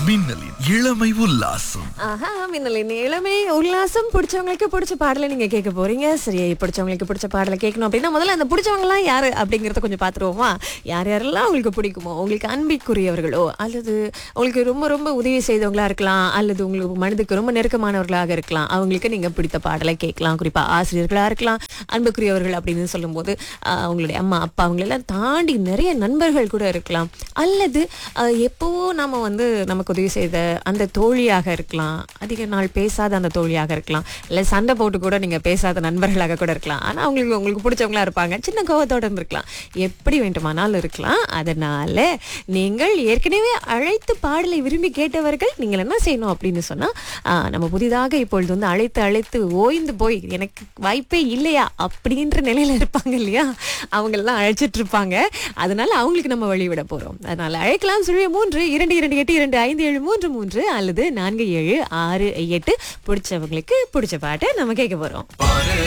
மின்னலின் இளமை உல்லாசம் ஆஹா மின்னலின் இளமை உல்லாசம் பிடிச்சவங்களுக்கு பிடிச்ச பாடலை நீங்க கேட்க போறீங்க சரி பிடிச்சவங்களுக்கு பிடிச்ச பாடலை கேட்கணும் அப்படின்னா முதல்ல அந்த பிடிச்சவங்க எல்லாம் யாரு அப்படிங்கறத கொஞ்சம் பாத்துருவோமா யார் யாரெல்லாம் உங்களுக்கு பிடிக்குமோ உங்களுக்கு அன்பிற்குரியவர்களோ அல்லது உங்களுக்கு ரொம்ப ரொம்ப உதவி செய்தவங்களா இருக்கலாம் அல்லது உங்களுக்கு மனதுக்கு ரொம்ப நெருக்கமானவர்களாக இருக்கலாம் அவங்களுக்கு நீங்க பிடித்த பாடலை கேட்கலாம் குறிப்பா ஆசிரியர்களா இருக்கலாம் அன்புக்குரியவர்கள் அப்படின்னு சொல்லும்போது ஆஹ், அவங்களுடைய அம்மா அப்பா அவங்களெல்லாம் தாண்டி நிறைய நண்பர்கள் கூட இருக்கலாம் அல்லது ஆஹ், எப்பவோ நாம வந்து நமக்கு உதவி செய்த அந்த தோழியாக இருக்கலாம் அதிக நாள் பேசாத அந்த தோழியாக இருக்கலாம் இல்லை சண்டை போட்டு கூட நீங்க பேசாத நண்பர்களாக கூட இருக்கலாம் ஆனா அவங்களுக்கு உங்களுக்கு பிடிச்சவங்களா இருப்பாங்க சின்ன கோவத்தோட இருந்திருக்கலாம் எப்படி வேண்டுமானாலும் இருக்கலாம் அதனால நீங்கள் ஏற்கனவே அழைத்து பாடலை விரும்பி கேட்டவர்கள் நீங்கள் என்ன செய்யணும் அப்படின்னு சொன்னா ஆஹ், நம்ம புதிதாக இப்பொழுது வந்து அழைத்து அழைத்து ஓய்ந்து போய் எனக்கு வாய்ப்பே இல்லையா அப்படின்ற நிலையில இருப்பாங்க இல்லையா அவங்களெல்லாம் அழைச்சிட்டு இருப்பாங்க அதனால அவங்களுக்கு நம்ம வழிவிட போறோம் அதனால அழைக்கலாம் சுழிய மூன்று இரண்டு இரண்டு எட்டு இரண்டு ஐந்து ஏழு மூன்று மூன்று அல்லது நான்கு ஏழு ஆறு எட்டு பிடிச்சவங்களுக்கு பிடிச்ச பாட்டை நம்ம கேட்க போறோம்